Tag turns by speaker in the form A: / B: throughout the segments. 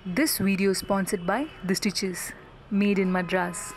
A: This video is sponsored by The Stitches, made in Madras.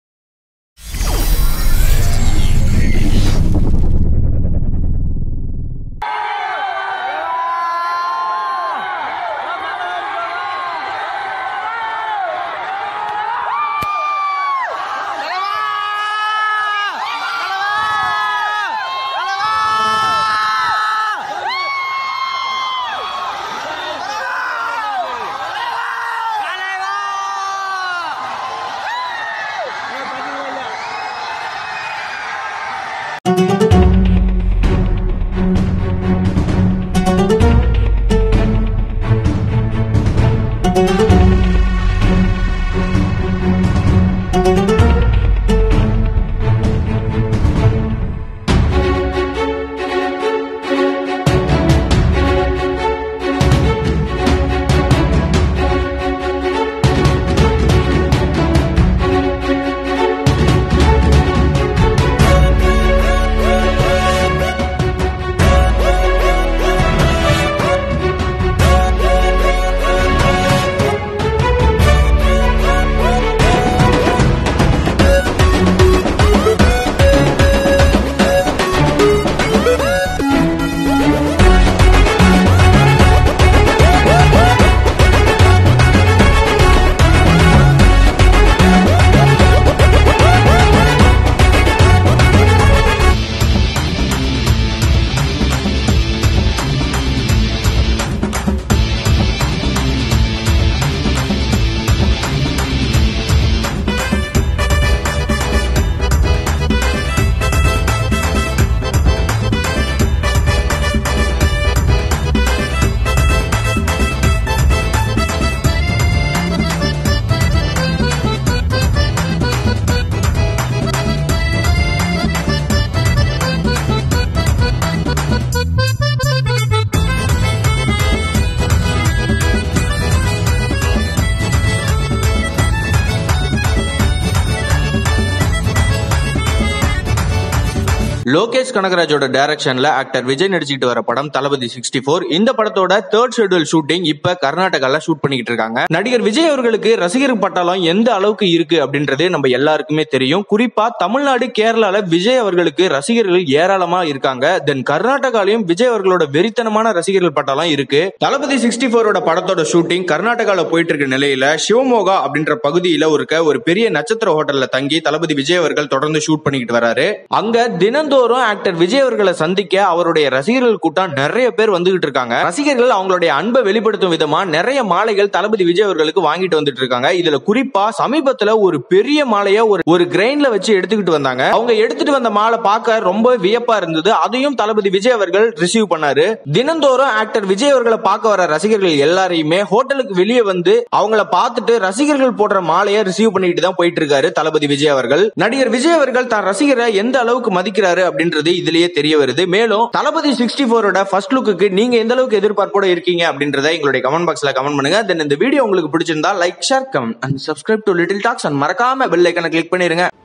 B: Lokesh கனகராஜோட டைரக்ஷன்ல actor Vijay நடிச்சுக்கிட்டு வர படம் தளபதி சிக்ஸ்டி ஃபோர் இந்த படத்தோட தேர்ட் ஷெட்யூல் ஷூட்டிங் இப்ப கர்நாடகால ஷூட் பண்ணிக்கிட்டு இருக்காங்க நடிகர் விஜய் அவர்களுக்கு ரசிகர் பட்டாளம் எந்த அளவுக்கு இருக்கு அப்படின்றது நம்ம எல்லாருக்குமே தெரியும் குறிப்பா தமிழ்நாடு கேரளால விஜய் அவர்களுக்கு ரசிகர்கள் ஏராளமா இருக்காங்க தென் கர்நாடகாலையும் விஜய் அவர்களோட வெறித்தனமான ரசிகர்கள் பட்டாளம் இருக்கு தளபதி சிக்ஸ்டி ஃபோரோட படத்தோட ஷூட்டிங் கர்நாடகால போயிட்டு இருக்க நிலையில சிவமோகா அப்படின்ற பகுதியில இருக்க ஒரு பெரிய நட்சத்திர ஹோட்டல்ல தங்கி தளபதி விஜய் அவர்கள் தொடர்ந்து ஷூட் பண்ணிக்கிட்டு வராரு அங்க தினந்தோறும் ஆக்டர் விஜய் அவர்களை சந்திக்க அவருடைய ரசிகர்கள் கூட்டம் நிறைய பேர் வந்துகிட்டு இருக்காங்க ரசிகர்கள் அவங்களுடைய அன்பை வெளிப்படுத்தும் விதமா நிறைய மாலைகள் தளபதி விஜய் அவர்களுக்கு வாங்கிட்டு வந்துட்டு இருக்காங்க இதுல குறிப்பா சமீபத்துல ஒரு பெரிய மாலையை ஒரு ஒரு கிரெயின்ல வச்சு எடுத்துக்கிட்டு வந்தாங்க அவங்க எடுத்துட்டு வந்த மாலை பார்க்க ரொம்ப வியப்பா இருந்தது அதையும் தளபதி விஜய் அவர்கள் ரிசீவ் பண்ணாரு தினந்தோறும் ஆக்டர் விஜய் அவர்களை பார்க்க வர ரசிகர்கள் எல்லாரையுமே ஹோட்டலுக்கு வெளியே வந்து அவங்கள பார்த்துட்டு ரசிகர்கள் போடுற மாலையை ரிசீவ் பண்ணிட்டு தான் போயிட்டு இருக்காரு தளபதி விஜய் அவர்கள் நடிகர் விஜய் அவர்கள் தான் ரசிகரை எந்த அளவுக்கு மதிக்கிறாரு அப்படின்றது இதுலயே தெரிய வருது மேலும் தளபதி சிக்ஸ்டி போரோட ஃபர்ஸ்ட் லுக்கு நீங்க எந்த அளவுக்கு எதிர்பார்ப்போட இருக்கீங்க அப்படின்றத எங்களுடைய கமெண்ட் பாக்ஸ்ல கமெண்ட் பண்ணுங்க தென் இந்த வீடியோ உங்களுக்கு பிடிச்சிருந்தா like share comment and subscribe to little talks and மறக்காம பெல் ஐக்கனை கிளிக் பண்ணிருங்க